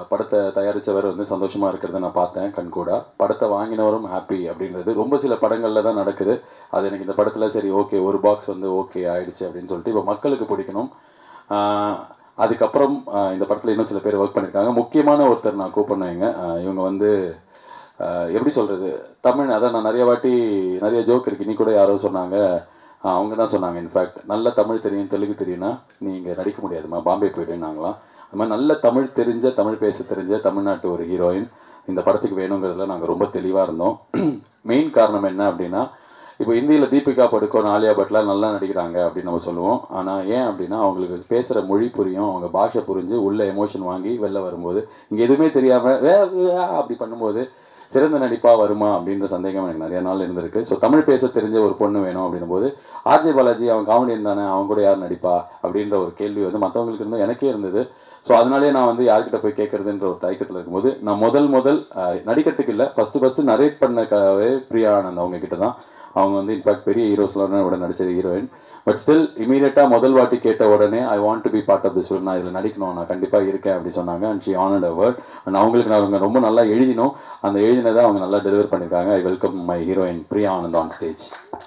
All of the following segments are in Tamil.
படத்தை தயாரித்தவர் வந்து சந்தோஷமாக இருக்கிறத நான் பார்த்தேன் கண்கூடா படத்தை வாங்கினவரும் ஹாப்பி அப்படின்றது ரொம்ப சில படங்களில் தான் நடக்குது அது எனக்கு இந்த படத்தில் சரி ஓகே ஒரு பாக்ஸ் வந்து ஓகே ஆயிடுச்சு அப்படின்னு சொல்லிட்டு இப்போ மக்களுக்கு பிடிக்கணும் ஆஹ் அதுக்கப்புறம் ஆஹ் இந்த படத்தில் இன்னும் சில பேர் ஒர்க் பண்ணியிருக்காங்க முக்கியமான ஒருத்தர் நான் கூப்பிடுவேங்க இவங்க வந்து ஆஹ் எப்படி சொல்கிறது தமிழ் அதான் நான் நிறைய வாட்டி நிறைய ஜோக் இருக்கு இன்னி கூட யாரோ சொன்னாங்க ஆஹ் அவங்க தான் சொன்னாங்க இன்ஃபேக்ட் நல்ல தமிழ் தெரியும் தெலுங்கு தெரியும்னா நீங்கள் நடிக்க முடியாதும்மா பாம்பே போயிடுனாங்களாம் அது மாதிரி நல்ல தமிழ் தெரிஞ்ச தமிழ் பேச தெரிஞ்ச தமிழ்நாட்டு ஒரு ஹீரோயின் இந்த படத்துக்கு வேணுங்கிறதுல நாங்கள் ரொம்ப தெளிவாக இருந்தோம் மெயின் காரணம் என்ன அப்படின்னா இப்போ இந்தியில் தீபிகா படுகோன் ஆலியா பட்லாம் நல்லா நடிக்கிறாங்க அப்படின்னு நம்ம சொல்லுவோம் ஆனால் ஏன் அப்படின்னா அவங்களுக்கு பேசுகிற மொழி புரியும் அவங்க பாஷை புரிஞ்சு உள்ள எமோஷன் வாங்கி வெளில வரும்போது இங்கே எதுவுமே தெரியாமல் அப்படி பண்ணும்போது சிறந்த நடிப்பாக வருமா அப்படின்ற சந்தேகம் எனக்கு நிறைய நாள் இருந்திருக்கு ஸோ தமிழ் பேச தெரிஞ்ச ஒரு பொண்ணு வேணும் அப்படின்னும் போது ஆர்ஜே பாலாஜி அவன் காமெடியன் தானே அவன் கூட யார் நடிப்பா அப்படின்ற ஒரு கேள்வி வந்து மற்றவங்களுக்கு இருந்து எனக்கே இருந்தது ஸோ அதனாலே நான் வந்து யார்கிட்ட போய் கேட்கறதுன்ற ஒரு தயக்கத்தில் இருக்கும்போது நான் முதல் முதல் அஹ், நடிக்கிறதுக்கு இல்லை ஃபஸ்ட்டு ஃபஸ்ட்டு நரேட் பண்ணக்காகவே பிரியா ஆனந்த் அவங்க கிட்ட தான் அவங்க வந்து இன்ஃபேக்ட் பெரிய ஹீரோஸ்லாம் விட நடிச்ச ஹீரோயின் பட் ஸ்டில் இமீடியட்டாக முதல் வாட்டி கேட்ட உடனே I want to be part of this film நான் இதில் நடிக்கணும் நான் கண்டிப்பாக இருக்கேன் அப்படி சொன்னாங்க and she earned award and அவங்களுக்கு நான் அவங்க ரொம்ப நல்லா எழுதினோம் அந்த எழுதினதை அவங்க நல்லா டெலிவர் பண்ணியிருக்காங்க I welcome my heroine Priya Anand on stage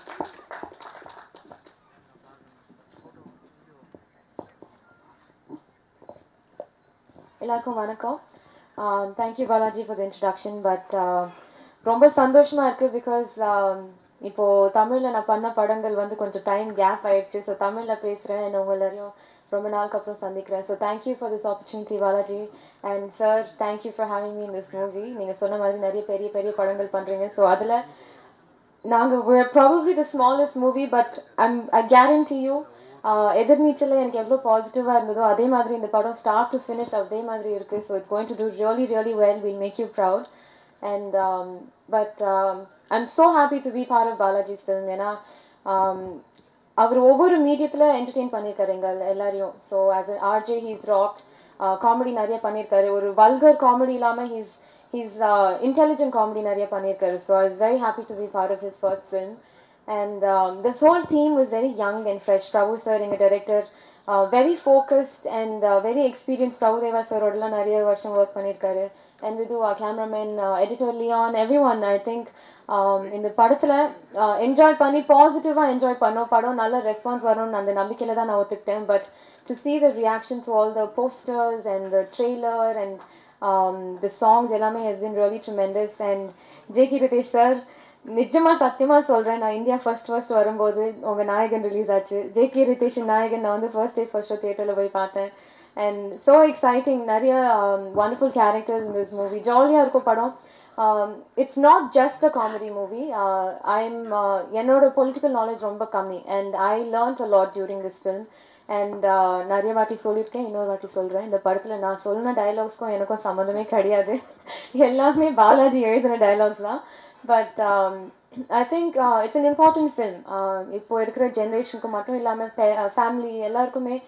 எல்லாருக்கும் வணக்கம் thank you Balaji for the introduction but ரொம்ப சந்தோஷமா இருக்கு பிகாஸ் இப்போ தமிழ்ல நான் பண்ண படங்கள் வந்து கொஞ்சம் டைம் கேப் ஆயிடுச்சு ஸோ தமிழ்ல பேசுறேன் என்ன உங்க எல்லாரையும் ரொம்ப நாளுக்கு அப்புறம் சந்திக்கிறேன் so thank you for this opportunity Balaji and sir thank you for having me in this movie நீங்க சொன்ன மாதிரி நிறைய பெரிய பெரிய படங்கள் பண்றீங்க ஸோ அதுல நாங்க we're probably the smallest movie but I'm I guarantee you uh, எதிர்நீச்சல் எனக்கு எவ்வளோ பாசிட்டிவாக இருந்ததோ அதே மாதிரி இந்த படம் ஸ்டார்ட் டு ஃபினிஷ் அதே மாதிரி இருக்கு so it's going to do really really well will make you proud and but I'm so happy to be part of Balaji's film ஏன்னா um, அவர் ஒவ்வொரு மீடியத்தில் என்டர்டெயின் பண்ணியிருக்காரு எங்கள் எல்லாரையும் so as a RJ he's rocked comedy நிறைய பண்ணியிருக்காரு ஒரு வல்கர் காமெடி இல்லாமல் ஹீஸ் ஹீஸ் இன்டெலிஜென்ட் காமெடி நிறைய பண்ணியிருக்காரு so I is very happy to be part of his first film and this whole team was very young and fresh Prabhu sir எங்கள் director very focused and very experience Prabhudeva சாரோடலாம் நிறைய வருஷம் ஒர்க் பண்ணியிருக்காரு and with cameraman editor Leon every one I think இந்த படத்தில் என்ஜாய் பண்ணி பாசிட்டிவாக என்ஜாய் பண்ணோம் படம் நல்ல ரெஸ்பான்ஸ் வரும்னு அந்த நம்பிக்கையில் தான் நான் ஒத்துக்கிட்டேன் but to see the reaction to all the posters and the trailer and um, the songs எல்லாமே has been really tremendous and ஜேகி ரிதேஷ் சார் நிஜமா சத்தியமா சொல்றேன் நான் இந்தியா ஃபர்ஸ்ட் ஃபர்ஸ்ட் வரும்போது உங்க நாயகன் ரிலீஸ் ஆச்சு ஜேகே ரிதேஷ் நாயகன் நான் வந்து ஃபர்ஸ்ட் டே ஃபர்ஸ்ட் ஷோ தியேட்டரில் போய் பார்த்தேன் அண்ட் ஸோ எக்ஸைட்டிங் நிறைய wonderful characters in this movie ஜாலியாக இருக்கும் படம் it's not just a comedy movie I'm என்னோட பொலிட்டிக்கல் நாலேஜ் ரொம்ப கம்மி and I learned a lot during this film and நிறைய வாட்டி சொல்லியிருக்கேன் இன்னொரு வாட்டி சொல்கிறேன் இந்த படத்தில் நான் சொன்ன டைலாக்ஸ்க்கும் எனக்கும் சம்மந்தமே கிடையாது எல்லாமே பாலாஜி எழுதின டைலாக்ஸ் தான் but I think it's an important film இப்போ இருக்கிற ஜென்ரேஷனுக்கு மட்டும் இல்லாமல் ஃபேமிலி எல்லாருக்குமே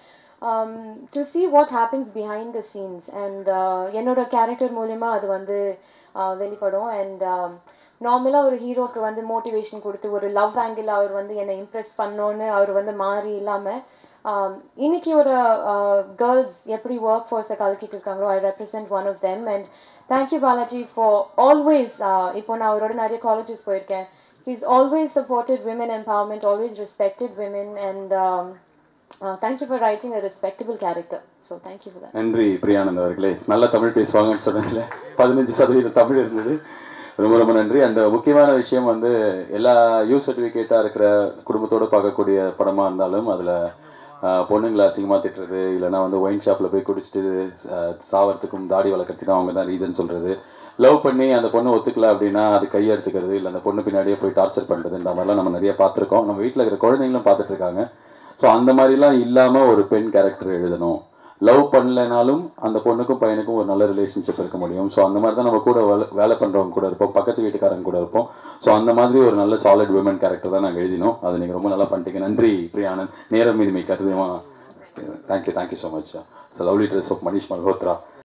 to see what happens behind the scenes and என்னோட கேரக்டர் மூலிமா அது வந்து uh, வெளிப்படும் அண்ட் நார்மலாக ஒரு ஹீரோக்கு வந்து மோட்டிவேஷன் கொடுத்து ஒரு லவ் ஆங்கிள் அவர் வந்து என்னை இம்ப்ரெஸ் பண்ணோன்னு அவர் வந்து மாறி இல்லாமல் இன்னைக்கு ஒரு கேர்ள்ஸ் எப்படி ஒர்க் ஃபோர்ஸை கலக்கிட்டு இருக்காங்களோ I represent one of them and thank you Balaji for always இப்போ நான் அவரோட நிறைய காலேஜஸ் போயிருக்கேன் he's always supported women empowerment always respected women and thank you for writing a respectable character so thank you for that நன்றி பிரியானந்த் அவர்களே நல்ல தமிழ் பேசுவாங்கன்னு சொன்னதில் பதினஞ்சு சதவீதம் தமிழ் இருந்தது ரொம்ப ரொம்ப நன்றி அந்த முக்கியமான விஷயம் வந்து எல்லா யூ சர்டிஃபிகேட்டாக இருக்கிற குடும்பத்தோடு பார்க்கக்கூடிய படமாக இருந்தாலும் அதில் பொண்ணுங்களை அசிங்கமாக திட்டுறது இல்லைன்னா வந்து ஒயின் ஷாப்பில் போய் குடிச்சிட்டு ஆஹ், சாவறதுக்கும் தாடி வளர்க்கறதுக்கும் அவங்க தான் ரீசன் சொல்கிறது லவ் பண்ணி அந்த பொண்ணு ஒத்துக்கல அப்படின்னா அது கையெடுத்துக்கிறது இல்லை அந்த பொண்ணு பின்னாடியே போய் டார்ச்சர் பண்ணுறது இந்த மாதிரிலாம் நம்ம நிறைய பார்த்துருக்கோம் நம்ம வீட்டில் இருக்கிற குழந்தைங்களும் பார்த்துட்டு இருக்காங்க ஸோ அந்த மாதிரிலாம் இல்லாமல் ஒரு பெண் கேரக்டர் எழுதணும் லவ் பண்ணலைனாலும் அந்த பொண்ணுக்கும் பையனுக்கும் ஒரு நல்ல ரிலேஷன்ஷிப் இருக்க முடியும் ஸோ அந்த மாதிரி தான் நம்ம கூட வேலை வேலை பண்ணுறவங்க கூட இருப்போம் பக்கத்து வீட்டுக்காரங்க கூட இருப்போம் ஸோ அந்த மாதிரி ஒரு நல்ல சாலிட் விமன் கேரக்டர் தான் நாங்கள் எழுதினோம் அதை நீங்கள் ரொம்ப நல்லா பண்ணிட்டீங்க நன்றி பிரியானந்த் நேரம் மீதுமை கருதுமா thank you thank you so much so lovely dress of Manish Malhotra